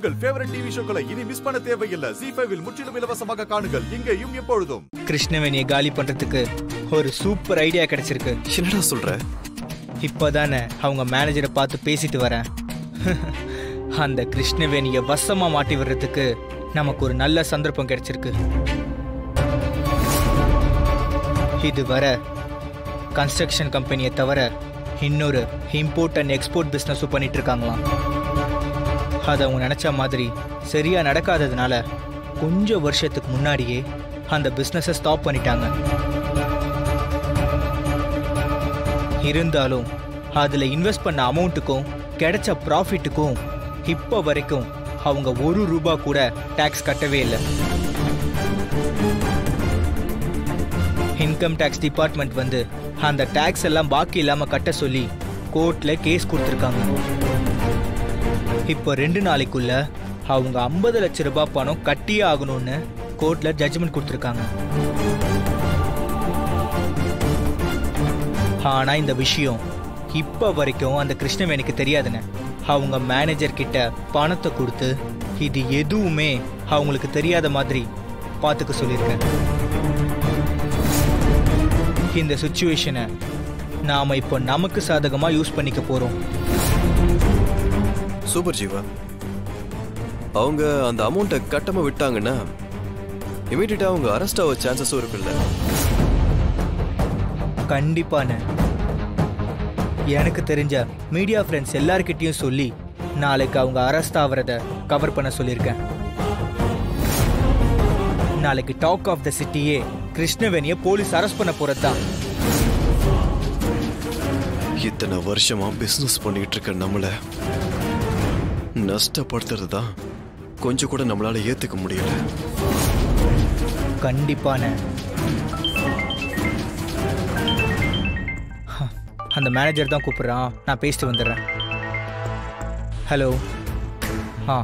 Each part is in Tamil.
உங்கள் ஃபேவரட் டிவி ஷோக்களை இனி மிஸ் பண்ண தேவையில்லை ஜி ஃபைவில் முற்றிலும் இலவசமாக காணுங்கள் இங்கேயும் எப்பொழுதும் கிருஷ்ணவேணியை காலி பண்றதுக்கு ஒரு சூப்பர் ஐடியா கிடைச்சிருக்கு என்னடா சொல்ற இப்போதானே அவங்க மேனேஜரை பார்த்து பேசிட்டு வரேன் அந்த கிருஷ்ணவேணியை வசமா மாட்டி விடுறதுக்கு நமக்கு ஒரு நல்ல சந்தர்ப்பம் கிடைச்சிருக்கு இதுவரை கன்ஸ்ட்ரக்ஷன் கம்பெனியை தவிர இன்னொரு இம்போர்ட் அண்ட் எக்ஸ்போர்ட் பிஸ்னஸும் பண்ணிட்டு இருக்காங்களாம் அதை அவங்க நினச்ச மாதிரி சரியா நடக்காததுனால கொஞ்சம் வருஷத்துக்கு முன்னாடியே அந்த பிஸ்னஸை ஸ்டாப் பண்ணிட்டாங்க இருந்தாலும் அதில் இன்வெஸ்ட் பண்ண அமௌண்ட்டுக்கும் கிடைச்ச ப்ராஃபிட்டுக்கும் இப்போ வரைக்கும் அவங்க ஒரு ரூபா கூட டேக்ஸ் கட்டவே இல்லை இன்கம் டேக்ஸ் டிபார்ட்மெண்ட் வந்து அந்த டேக்ஸ் எல்லாம் பாக்கி இல்லாமல் கட்ட சொல்லி கோர்ட்டில் கேஸ் கொடுத்துருக்காங்க இப்போ ரெண்டு நாளைக்குள்ள அவங்க ஐம்பது லட்ச ரூபாய் பணம் கட்டியே ஆகணும்னு கோர்ட்டில் ஜட்ஜ்மெண்ட் கொடுத்துருக்காங்க ஆனா இந்த விஷயம் இப்ப வரைக்கும் அந்த கிருஷ்ணவேணிக்கு தெரியாதுன்னு அவங்க மேனேஜர் கிட்ட பணத்தை கொடுத்து இது எதுவுமே அவங்களுக்கு தெரியாத மாதிரி பார்த்துக்க சொல்லியிருக்கேன் இந்த சுச்சுவேஷனை நாம இப்போ நமக்கு சாதகமா யூஸ் பண்ணிக்க போறோம் சூப்பர் ஜீவா அவங்க அந்த அமௌண்ட்டை கட்டாம விட்டாங்கன்னா இமீடியட்டா அவங்க அரெஸ்ட் ஆக சான்சஸும் இருக்குல்ல கண்டிப்பான எனக்கு தெரிஞ்ச மீடியா ஃப்ரெண்ட்ஸ் எல்லார்கிட்டயும் சொல்லி நாளைக்கு அவங்க அரெஸ்ட் ஆகிறத கவர் பண்ண சொல்லியிருக்கேன் நாளைக்கு டாக் ஆஃப் த சிட்டியே கிருஷ்ணவேணியை போலீஸ் அரெஸ்ட் பண்ண போறது தான் இத்தனை வருஷமா பிசினஸ் பண்ணிட்டு இருக்க நம்மள நஷ்டப்படுத்துறது தான் கொஞ்சம் கூட நம்மளால ஏத்துக்க முடியல கண்டிப்பான ஹ, அந்த மேனேஜர் தான் கூப்பிடுறான் நான் பேசிட்டு வந்துடுறேன் ஹலோ ஆ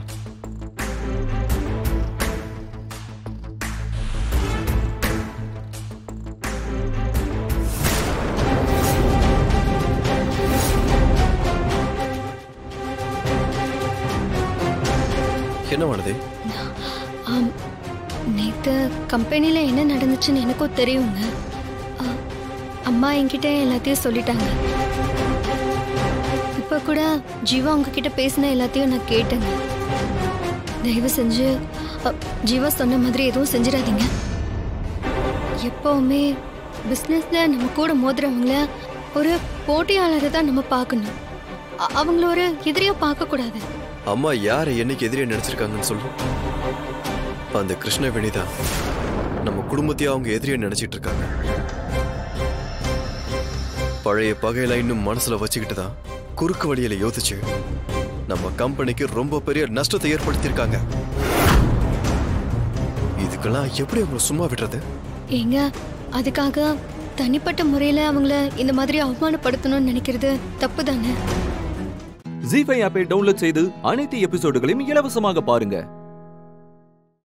என்ன பண்ணுது ஆம் நேற்று கம்பெனியில் என்ன நடந்துச்சுன்னு எனக்கும் தெரியுங்க ஆ, அம்மா என்கிட்ட எல்லாத்தையும் சொல்லிட்டாங்க இப்போ கூட ஜீவா உங்ககிட்ட பேசின எல்லாத்தையும் நான் கேட்டேங்க தயவு செஞ்சு அ, ஜீவா சொன்ன மாதிரி எதுவும் செஞ்சிடாதீங்க எப்பவுமே பிஸ்னஸில் நம்ம கூட மோதுறவங்கள ஒரு போட்டியாளரை தான் நம்ம பார்க்கணும் அ- அவங்கள ஒரு எதிரியாக பார்க்கக்கூடாது அம்மா யாரை என்னைக்கு எதிரியா நினைச்சிருக்காங்கன்னு சொல்லு அந்த கிருஷ்ணவேணி தான் நம்ம குடும்பத்தையே அவங்க எதிரியா நினைச்சிட்டு இருக்காங்க பழைய பகையில இன்னும் மனசுல வச்சுக்கிட்டு தான் குறுக்கு வழியில யோசிச்சு நம்ம கம்பெனிக்கு ரொம்ப பெரிய நஷ்டத்தை ஏற்படுத்தியிருக்காங்க இதுக்கெல்லாம் எப்படி அவங்களை சும்மா விடுறது ஏங்க அதுக்காக தனிப்பட்ட முறையில அவங்கள இந்த மாதிரி அவமானப்படுத்தணும்னு நினைக்கிறது தப்பு தானே ஜி ஃபைவ் ஆப்பை டவுன்லோட் செய்து அனைத்து எபிசோடுகளையும் இலவசமாக பாருங்க